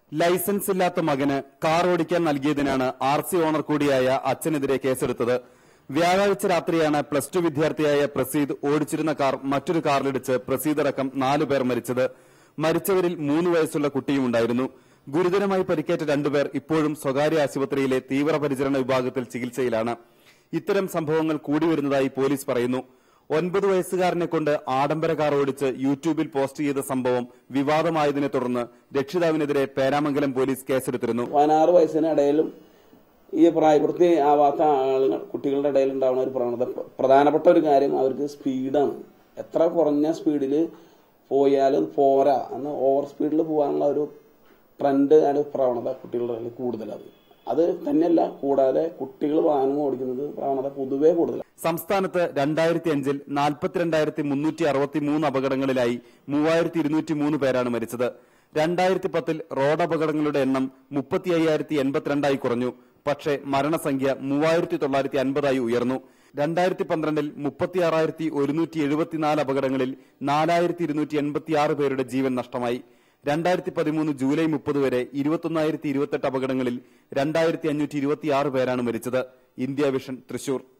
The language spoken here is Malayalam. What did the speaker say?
ലൈസൻസ് ഇല്ലാത്ത മകന് കാർ ഓടിക്കാൻ നൽകിയതിനാണ് ആർ സി ഓണർ കൂടിയായ അച്ഛനെതിരെ കേസെടുത്തത് വ്യാഴാഴ്ച രാത്രിയാണ് പ്ലസ് ടു വിദ്യാർത്ഥിയായ പ്രസീദ് ഓടിച്ചിരുന്ന കാർ മറ്റൊരു കാറിലിടിച്ച് പ്രസീദ് അടക്കം നാലു പേർ മരിച്ചത് മരിച്ചവരിൽ മൂന്ന് വയസ്സുള്ള കുട്ടിയുമുണ്ടായിരുന്നു ഗുരുതരമായി പരിക്കേറ്റ രണ്ടുപേർ ഇപ്പോഴും സ്വകാര്യ ആശുപത്രിയിലെ തീവ്രപരിചരണ വിഭാഗത്തിൽ ചികിത്സയിലാണ് ഇത്തരം സംഭവങ്ങൾ കൂടി വരുന്നതായി പോലീസ് പറയുന്നു ഒൻപത് വയസ്സുകാരനെ കൊണ്ട് ആഡംബര കാർ ഓടിച്ച് യൂട്യൂബിൽ പോസ്റ്റ് ചെയ്ത സംഭവം വിവാദമായതിനെ തുടർന്ന് രക്ഷിതാവിനെതിരെ പേരാമംഗലം പോലീസ് കേസെടുത്തിരുന്നു പതിനാറ് വയസ്സിനിടയിലും ഈ പ്രായപൂർത്തി ആവാത്ത ആളുകൾ കുട്ടികളുടെ ഇടയിൽ ഉണ്ടാവുന്ന ഒരു പ്രവണത പ്രധാനപ്പെട്ട ഒരു കാര്യം അവർക്ക് സ്പീഡാണ് എത്ര കുറഞ്ഞ സ്പീഡിൽ പോയാലും പോരാ അന്ന് ഓവർ സ്പീഡിൽ പോകാനുള്ള ഒരു ട്രെൻഡ് ഒരു പ്രവണത കുട്ടികളുടെ ഇടയിൽ കൂടുതലാണ് അത് തന്നെയല്ല കൂടാതെ കുട്ടികൾ വാഹനം ഓടിക്കുന്നത് പ്രവണത പൊതുവേ കൂടുതലാണ് സംസ്ഥാനത്ത് രണ്ടായിരത്തി അഞ്ചിൽ നാൽപ്പത്തിരണ്ടായിരത്തി മുന്നൂറ്റി അറുപത്തി മൂന്ന് അപകടങ്ങളിലായി മൂവായിരത്തി ഇരുന്നൂറ്റി മൂന്ന് പേരാണ് മരിച്ചത് രണ്ടായിരത്തി പത്തിൽ റോഡ് അപകടങ്ങളുടെ എണ്ണം മുപ്പത്തി അയ്യായിരത്തി എൺപത്തിരണ്ടായി കുറഞ്ഞു പക്ഷേ മരണസംഖ്യ മൂവായിരത്തി തൊള്ളായിരത്തി അൻപതായി ഉയർന്നു രണ്ടായിരത്തി പന്ത്രണ്ടിൽ മുപ്പത്തിയാറായിരത്തി ഒരുന്നൂറ്റി എഴുപത്തിനാല് അപകടങ്ങളിൽ നാലായിരത്തി ഇരുന്നൂറ്റി എൺപത്തിയാറ് പേരുടെ ജീവൻ നഷ്ടമായി രണ്ടായിരത്തി പതിമൂന്ന് ജൂലൈ മുപ്പത് വരെ ഇരുപത്തൊന്നായിരത്തി ഇരുപത്തെട്ട് അപകടങ്ങളിൽ രണ്ടായിരത്തി അഞ്ഞൂറ്റി ഇരുപത്തിയാറ് പേരാണ് മരിച്ചത് ഇന്ത്യ വിഷൻ തൃശൂർ